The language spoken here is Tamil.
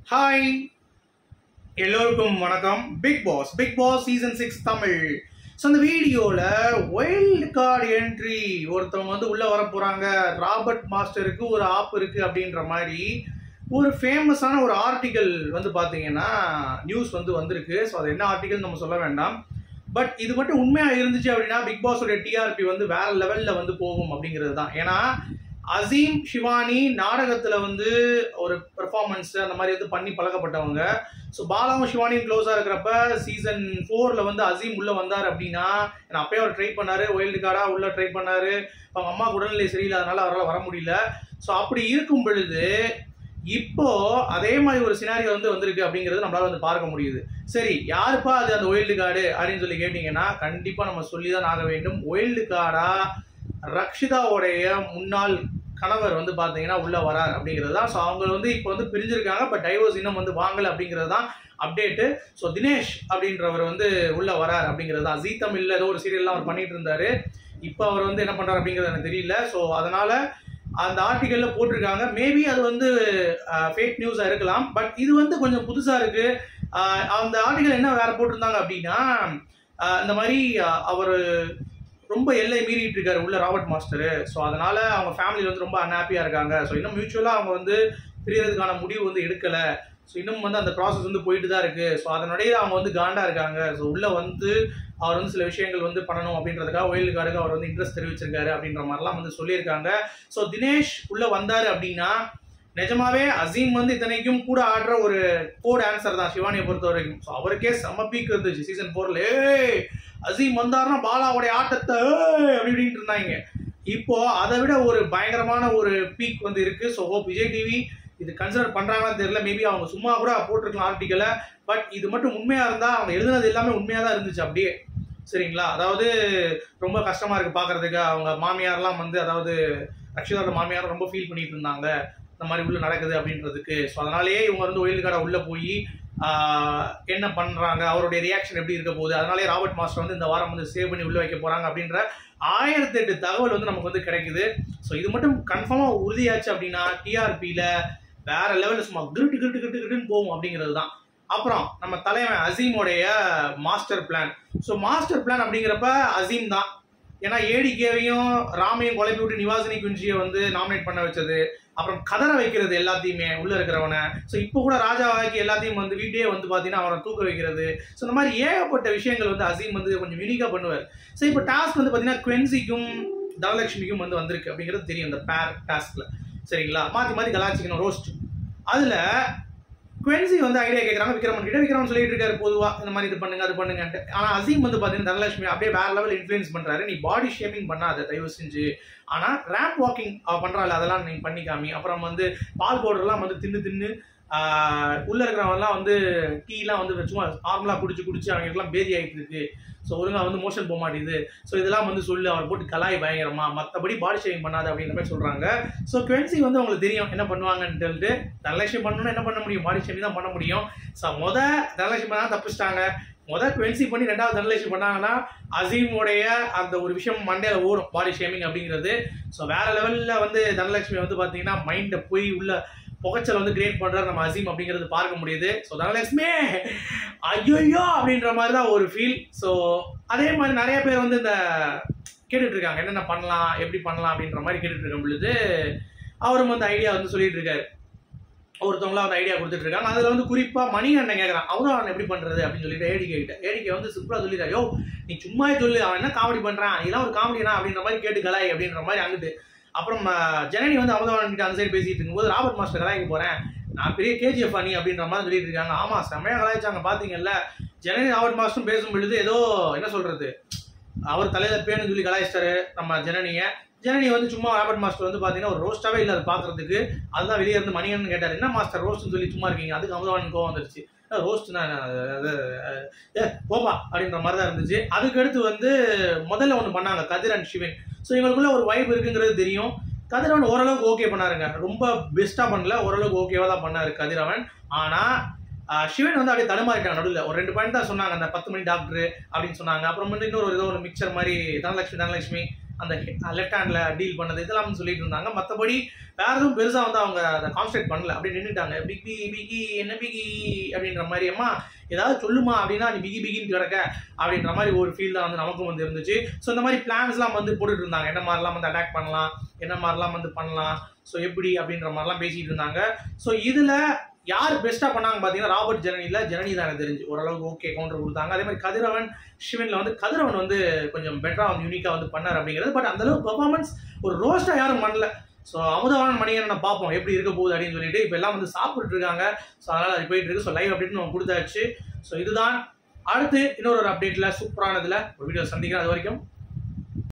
ஹாய் எல்லோருக்கும் வணக்கம் Bigg Boss Bigg Boss season six Tamil so அந்த வீடியோவில் வைல்டு கார்டு என்ட்ரி ஒருத்தவங்க வந்து உள்ளே வர போகிறாங்க ராபர்ட் மாஸ்டருக்கு ஒரு ஆப் இருக்குது அப்படின்ற மாதிரி ஒரு ஃபேமஸான ஒரு ஆர்டிக்கல் வந்து பார்த்தீங்கன்னா நியூஸ் வந்து வந்திருக்கு ஸோ அது என்ன ஆர்டிக்கல் நம்ம சொல்ல வேண்டாம் பட் இது மட்டும் உண்மையாக இருந்துச்சு அப்படின்னா பிக் பாஸோட டிஆர்பி வந்து வேற லெவலில் வந்து போகும் அப்படிங்கிறது தான் ஏன்னா அசீம் ஷிவானி நாடகத்தில் வந்து ஒரு பெர்ஃபார்மன்ஸ் அந்த மாதிரி வந்து பண்ணி பழக்கப்பட்டவங்க ஸோ பாலாவும் ஷிவானியும் க்ளோஸாக இருக்கிறப்ப சீசன் ஃபோரில் வந்து அசீம் உள்ளே வந்தார் அப்படின்னா ஏன்னா அப்பயே அவர் ட்ரை பண்ணார் ஒயில்டு கார்டாக உள்ளே ட்ரை பண்ணார் அவங்க அம்மா உடல்நிலை சரியில்லாதனால அவரால் வர முடியல ஸோ அப்படி இருக்கும் பொழுது இப்போ அதே மாதிரி ஒரு சினாரியோ வந்து வந்திருக்கு அப்படிங்கிறது நம்மளால வந்து பார்க்க முடியுது சரி யாருப்பா அது அந்த ஒயில்டு கார்டு அப்படின்னு சொல்லி கேட்டிங்கன்னா கண்டிப்பாக நம்ம சொல்லி தான் ஆக வேண்டும் ஒயில்டு கார்டா ரக்ஷிதாவுடைய முன்னாள் கணவர் வந்து பார்த்தீங்கன்னா உள்ள வரார் அப்படிங்கிறது தான் ஸோ அவங்க வந்து இப்போ வந்து பிரிஞ்சிருக்காங்க பட் டைவர்ஸ் இன்னும் வந்து வாங்கல அப்படிங்கிறது தான் அப்டேட்டு ஸோ தினேஷ் அப்படின்றவர் வந்து உள்ள வரார் அப்படிங்கிறது தான் ஜீ தமிழ்ல ஏதோ ஒரு சீரியல்லாம் அவர் பண்ணிட்டு இருந்தாரு இப்போ அவர் வந்து என்ன பண்றாரு அப்படிங்கிறது எனக்கு தெரியல ஸோ அதனால அந்த ஆர்டிக்கல்ல போட்டிருக்காங்க மேபி அது வந்து ஃபேக் நியூஸாக இருக்கலாம் பட் இது வந்து கொஞ்சம் புதுசாக இருக்கு ஆஹ் அந்த ஆர்டிக்கல் என்ன வேற போட்டிருந்தாங்க அப்படின்னா ஆஹ் இந்த மாதிரி அவர் ரொம்ப எல்லை மீறிட்டு இருக்காரு உள்ள ராபர்ட் மாஸ்டர் ஸோ அதனால அவங்க ஃபேமிலி வந்து ரொம்ப அன்ஹாப்பியா இருக்காங்க ஸோ இன்னும் மியூச்சுவலா அவங்க வந்து பிரியறதுக்கான முடிவு வந்து எடுக்கல ஸோ இன்னும் வந்து அந்த ப்ராசஸ் வந்து போயிட்டு தான் இருக்கு ஸோ அதனுடைய அவங்க வந்து காண்டா இருக்காங்க ஸோ உள்ள வந்து அவர் வந்து சில விஷயங்கள் வந்து பண்ணணும் அப்படின்றதுக்காக ஒயில்டு கார்டுக்கு அவர் வந்து இன்ட்ரெஸ்ட் தெரிவிச்சிருக்காரு அப்படின்ற மாதிரிலாம் வந்து சொல்லியிருக்காங்க ஸோ தினேஷ் உள்ள வந்தாரு அப்படின்னா நிஜமாவே அசீம் வந்து இத்தனைக்கும் கூட ஆடுற ஒரு கோட் ஆன்சர் தான் சிவானியை பொறுத்த வரைக்கும் ஸோ அவருக்கே செம்ம பீக் இருந்துச்சு சீசன் ஃபோர்ல ஏய் அசீம் வந்தாருன்னா பாலாவுடைய ஆட்டத்தை ஏய் அப்படி இப்படின்ட்டு இருந்தாங்க இப்போ அதை விட ஒரு பயங்கரமான ஒரு பீக் வந்து இருக்கு ஸோ ஹோப் விஜய் டிவி இது கன்சிடர் பண்றாங்களான்னு தெரியல மேபி அவங்க சும்மா கூட போட்டிருக்கலாம் ஆர்டிக்கலை பட் இது மட்டும் உண்மையா இருந்தா அவங்க எழுதுனது எல்லாமே உண்மையா தான் இருந்துச்சு அப்படியே சரிங்களா அதாவது ரொம்ப கஷ்டமா இருக்கு பாக்குறதுக்கு அவங்க மாமியார்லாம் வந்து அதாவது ரக்ஷிதாவோட மாமியார் ரொம்ப ஃபீல் பண்ணிட்டு இருந்தாங்க இந்த மாதிரி உள்ள நடக்குது அப்படின்றதுக்கு ஸோ அதனாலேயே இவங்க வந்து ஒயில் கடை உள்ள போய் என்ன பண்றாங்க அவருடைய ரியாக்ஷன் எப்படி இருக்க போகுது அதனாலே ராபர்ட் மாஸ்டர் வந்து இந்த வாரம் வந்து சேவ் பண்ணி உள்ள வைக்க போறாங்க அப்படின்ற ஆயிரத்தி எட்டு தகவல் வந்து நமக்கு வந்து கிடைக்குது ஸோ இது மட்டும் கன்ஃபார்மா உறுதியாச்சு அப்படின்னா டிஆர்பியில வேற லெவலில் சும்மா கிருட்டு கிருட்டு கிருட்டு கிருட்டுன்னு போகும் அப்படிங்கிறது தான் அப்புறம் நம்ம தலைவன் அசீமோடைய master plan so master plan அப்படிங்கிறப்ப அசீம் தான் ஏன்னா ஏடிகேவையும் ராமையும் குழப்பி விட்டு நிவாசினி குஞ்சியை வந்து நாமினேட் பண்ண வச்சது அப்புறம் கதற வைக்கிறது எல்லாத்தையுமே உள்ள இருக்கிறவனை ஸோ இப்போ கூட ராஜாவாக்கி எல்லாத்தையும் வந்து வீட்டையே வந்து பார்த்தீங்கன்னா அவனை தூக்க வைக்கிறது ஸோ இந்த மாதிரி ஏகப்பட்ட விஷயங்கள் வந்து அசீம் வந்து கொஞ்சம் யூனிக்காக பண்ணுவார் ஸோ இப்போ டாஸ்க் வந்து பார்த்தீங்கன்னா குவென்சிக்கும் தனலட்சுமிக்கும் வந்து வந்திருக்கு அப்படிங்கிறது தெரியும் இந்த பேர் டாஸ்க்ல சரிங்களா மாற்றி மாற்றி கலாச்சிக்கணும் ரோஸ்ட் அதில் குவென்சி வந்து ஐடியா கேட்குறாங்க விக்ரமன் கிட்ட விக்ரமன் சொல்லிட்டு இருக்காரு பொதுவாக இந்த மாதிரி இது பண்ணுங்க அது பண்ணுங்கன்ட்டு ஆனால் அசீம் வந்து பார்த்தீங்கன்னா தனலட்சுமி அப்படியே வேற லெவல் இன்ஃப்ளூயன்ஸ் பண்ணுறாரு நீ பாடி ஷேமிங் பண்ணாத தயவு செஞ்சு ஆனால் ரேம்ப் வாக்கிங் அவ பண்ணுறாள் அதெல்லாம் நீ பண்ணிக்காமி அப்புறம் வந்து பால் பவுடர்லாம் வந்து தின்னு தின்னு உள்ள இருக்கிறவங்கலாம் வந்து டீலாம் வந்து சும்மா நார்மலாக குடிச்சு குடிச்சு அவங்களுக்குலாம் பேதி ஆகிட்டு இருக்கு ஸோ ஒழுங்காக வந்து மோஷன் போக மாட்டேங்குது ஸோ இதெல்லாம் வந்து சொல்லு அவர் போட்டு கலாய் பயங்கரமா மற்றபடி பாடி ஷேவிங் பண்ணாது அப்படின்ற மாதிரி சொல்கிறாங்க ஸோ குவென்சி வந்து அவங்களுக்கு தெரியும் என்ன பண்ணுவாங்கன்னு சொல்லிட்டு தனலட்சுமி பண்ணணும்னா என்ன பண்ண முடியும் பாடி ஷேவிங் தான் பண்ண முடியும் ஸோ முத தனலட்சுமி பண்ணால் தப்பிச்சிட்டாங்க முத குவென்சி பண்ணி ரெண்டாவது தனலட்சுமி பண்ணாங்கன்னா அசீமுடைய அந்த ஒரு விஷயம் மண்டையில் ஓடும் பாடி ஷேமிங் அப்படிங்கிறது ஸோ வேற லெவலில் வந்து தனலட்சுமி வந்து பார்த்தீங்கன்னா மைண்டை போய் உள்ள புகைச்சல் வந்து கிரியேட் பண்றாரு நம்ம அசீம் அப்படிங்கிறது பார்க்க முடியுது ஸோ தனலட்சுமி ஐயோ அப்படின்ற மாதிரி தான் ஒரு ஃபீல் ஸோ அதே மாதிரி நிறைய பேர் வந்து இந்த கேட்டுட்டு இருக்காங்க என்னென்ன பண்ணலாம் எப்படி பண்ணலாம் அப்படின்ற மாதிரி கேட்டுட்டு இருக்கும் பொழுது அவரும் வந்து ஐடியா வந்து சொல்லிட்டு இருக்காரு ஒருத்தவங்களா வந்து ஐடியா கொடுத்துட்டு இருக்காங்க அதுல வந்து குறிப்பா மணி அண்ணன் கேட்கறான் அவதான் எப்படி பண்றது அப்படின்னு சொல்லிட்டு ஏடிகே கிட்ட ஏடிகே வந்து சிம்பிளா சொல்லிடுறா யோ நீ சும்மா சொல்லு அவன் என்ன காமெடி பண்றான் இதெல்லாம் ஒரு காமெடினா அப்படின்ற மாதிரி கேட்டு கலாய் அப்படின்ற மாதிரி அங்கிட்டு அப்புறம் ஜனனி வந்து அமுதவான் கிட்ட அந்த சைடு பேசிட்டு இருக்கும்போது ராபர்ட் மாஸ்டர் கலாய்க்க போறேன் நான் பெரிய கேஜிஎஃப் அணி அப்படின்ற மாதிரி சொல்லிட்டு இருக்காங்க ஆமா செம்மையா கலாய்ச்சாங்க பாத்தீங்கல்ல ஜனனி ராபர்ட் மாஸ்டரும் பேசும் பொழுது ஏதோ என்ன சொல்றது அவர் தலையில பேனு சொல்லி கலாய்ச்சிட்டாரு நம்ம ஜனனிய ஜனனி வந்து சும்மா ராபர்ட் மாஸ்டர் வந்து பாத்தீங்கன்னா ஒரு ரோஸ்டாவே இல்லை அதை பாக்குறதுக்கு அதுதான் வெளியே இருந்து மணியன் கேட்டார் என்ன மாஸ்டர் ரோஸ்ட்னு சொல்லி சும்மா இருக்கீங்க அதுக்கு அமுதவான் கோவம் வந்துருச்சு ரோஸ்ட்னா ஏ போப்பா அப்படின்ற மாதிரி தான் இருந்துச்சு அதுக்கு அடுத்து வந்து முதல்ல ஒன்று பண்ணாங்க கதிர் அண்ட் சிவன் ஸோ இவங்களுக்குள்ள ஒரு வைப் இருக்குங்கிறது தெரியும் கதிரவன் ஓரளவுக்கு ஓகே பண்ணாருங்க ரொம்ப பெஸ்ட்டாக பண்ணல ஓரளவுக்கு ஓகேவாக தான் பண்ணாரு கதிரவன் ஆனால் சிவன் வந்து அப்படியே தடுமாறிட்டாங்க நடுவில் ஒரு ரெண்டு பாயிண்ட் தான் சொன்னாங்க அந்த பத்து மணி டாக்டர் அப்படின்னு சொன்னாங்க அப்புறம் வந்து இன்னொரு ஏதோ ஒரு மிக்சர் மாதிரி தனலட்சுமி தனலட்சுமி அந்த லெஃப்ட் ஹேண்டில் டீல் பண்ணது இதெல்லாம் சொல்லிட்டு இருந்தாங்க மற்றபடி வேற எதுவும் பெருசாக வந்து அவங்க அதை கான்சன்ட்ரேட் பண்ணல அப்படி நின்றுட்டாங்க பிகி பிகி என்ன பிகி அப்படின்ற மாதிரி அம்மா ஏதாவது சொல்லுமா அப்படின்னா நீ பிகி பிகின்னு கிடக்க அப்படின்ற மாதிரி ஒரு ஃபீல் தான் வந்து நமக்கும் வந்து இருந்துச்சு ஸோ இந்த மாதிரி பிளான்ஸ்லாம் வந்து போட்டுட்டு இருந்தாங்க என்ன மாதிரிலாம் வந்து அட்டாக் பண்ணலாம் என்ன மாதிரிலாம் வந்து பண்ணலாம் ஸோ எப்படி அப்படின்ற மாதிரிலாம் பேசிட்டு இருந்தாங்க ஸோ இதில் யார் பெஸ்ட்டாக பண்ணாங்க பார்த்தீங்கன்னா ராபர்ட் ஜனனியில் ஜனனி தான் எனக்கு தெரிஞ்சு ஓரளவுக்கு ஓகே கவுண்டர் கொடுத்தாங்க அதே மாதிரி கதிரவன் சிவனில் வந்து கதிரவன் வந்து கொஞ்சம் பெட்டராக வந்து யூனிக்காக வந்து பண்ணார் அப்படிங்கிறது பட் அந்தளவு பெர்ஃபார்மன்ஸ் ஒரு ரோஸ்ட்டாக யாரும் பண்ணல ஸோ அமுதவானன் மணியனை பார்ப்போம் எப்படி இருக்க போகுது அப்படின்னு சொல்லிட்டு இப்போ எல்லாம் வந்து சாப்பிட்டுட்டு இருக்காங்க ஸோ அதனால் அது போயிட்டு இருக்கு ஸோ லைவ் அப்டேட் நம்ம கொடுத்தாச்சு ஸோ இதுதான் அடுத்து இன்னொரு ஒரு அப்டேட்டில் சூப்பரானதில் ஒரு வீடியோ சந்திக்கிறேன் அது வரைக்கும்